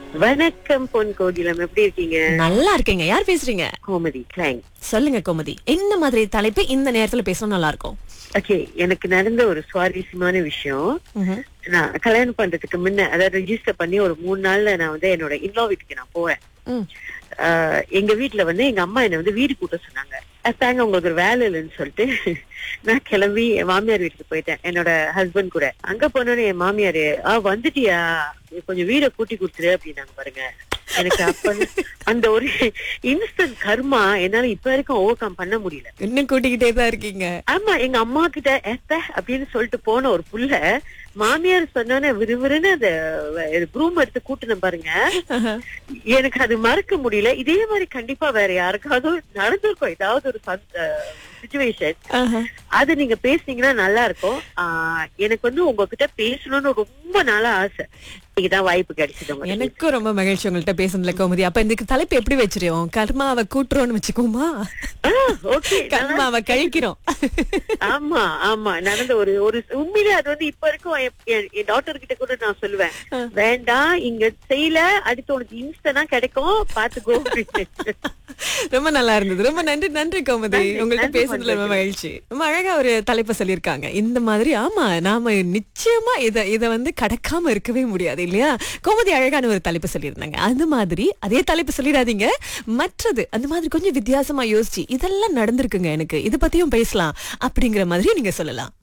வணக்கம் பொன் கோகிலம் எப்படி இருக்கீங்க நல்லா இருக்கீங்க யார் பேசுறீங்க கோமதி கிளாங் சொல்லுங்க கோமதி என்ன மாதிரி தலைப்பு இந்த நேரத்துல பேசணும் நல்லா இருக்கும் ஓகே எனக்கு நடந்த ஒரு சுவாரஸ்யமான விஷயம் ம்ஹும். நான் கல்யாணம் பண்றதுக்கு முன்ன அதாவது ரெஜிஸ்டர் பண்ணி ஒரு மூணு நாள்ல நான் வந்து என்னோட இன்லா வீட்டுக்கு நான் போறேன் ம். ஆஹ் எங்க வீட்ல வந்து எங்க அம்மா என்ன வந்து வீடு கூட்ட சொன்னாங்க அத்தாங்க உங்களுக்கு ஒரு வேலை இல்லைன்னு சொல்லிட்டு நான் கிளம்பி என் மாமியார் வீட்டுக்கு போயிட்டேன் என்னோட ஹஸ்பண்ட் கூட அங்க போனோன்னு என் மாமியாரு ஆ வந்துட்டியா நீ கொஞ்சம் வீட கூட்டி கொடுத்துரு அப்படின்னாங்க பாருங்க எனக்கு அப்ப அந்த ஒரு இன்ஸ்டன்ட் கர்மா என்னால இப்ப வரைக்கும் ஓவர் கம் பண்ண முடியல இன்னும் கூட்டிக்கிட்டே தான் இருக்கீங்க ஆமா எங்க அம்மா கிட்ட எத்த அப்படின்னு சொல்லிட்டு போன ஒரு புள்ள மாமியார் சொன்னோன்னே விறுவிறுன்னு அந்த ப்ரூம் எடுத்து கூட்டுன பாருங்க எனக்கு அது மறக்க முடியல இதே மாதிரி கண்டிப்பா வேற யாருக்காவது நடந்திருக்கும் ஏதாவது ஒரு சுச்சுவேஷன் ஆஹா. அது நீங்க பேசுனீங்கன்னா நல்லா இருக்கும் ஆஹ் எனக்கு வந்து உங்ககிட்ட பேசணும்னு ரொம்ப நாளா ஆசை இன்னைக்குதான் வாய்ப்பு கிடைச்சது உங்களுக்கு. எனக்கும் ரொம்ப மகிழ்ச்சி உங்கள்ட்ட பேசுனதுல கோமதி அப்ப இந்த தலைப்பு எப்படி வச்சிருவோம் கர்மாவை கூட்டுறோம்னு வச்சுக்கோமா ஆ, okay. கர்மாவை கழிக்கிறோம் ஆமா ஆமா நடந்த ஒரு ஒரு உண்மையிலே அது வந்து இப்ப வரைக்கும் என்- என் என் டாக்டர் கிட்ட கூட நான் சொல்லுவேன் வேண்டாம் இங்க செய்யல அடுத்து உனக்கு இன்ஸ்டனா கிடைக்கும் பாத்துக்கோ அப்படின்னு. ரொம்ப நல்லா இருந்தது ரொம்ப நன்றி நன்றி கோமதி நன்றி, உங்கள்ட்ட நன்றி பேசுனதுல ரொம்ப பண்றது. மகிழ்ச்சி ரொம்ப அழகா ஒரு தலைப்பு சொல்லியிருக்காங்க இந்த மாதிரி ஆமா நாம நிச்சயமா இத இத வந்து கடக்காம இருக்கவே முடியாது இல்லையா கோமதி அழகான ஒரு தலைப்பு சொல்லியிருந்தாங்க அது மாதிரி அதே தலைப்பு சொல்லிடாதீங்க மற்றது அந்த மாதிரி கொஞ்சம் வித்தியாசமா யோசிச்சு இதெல்லாம் நடந்திருக்குங்க எனக்கு இத பத்தியும் பேசலாம் அப்படிங்கிற மாதிரி நீங்க சொல்லலாம்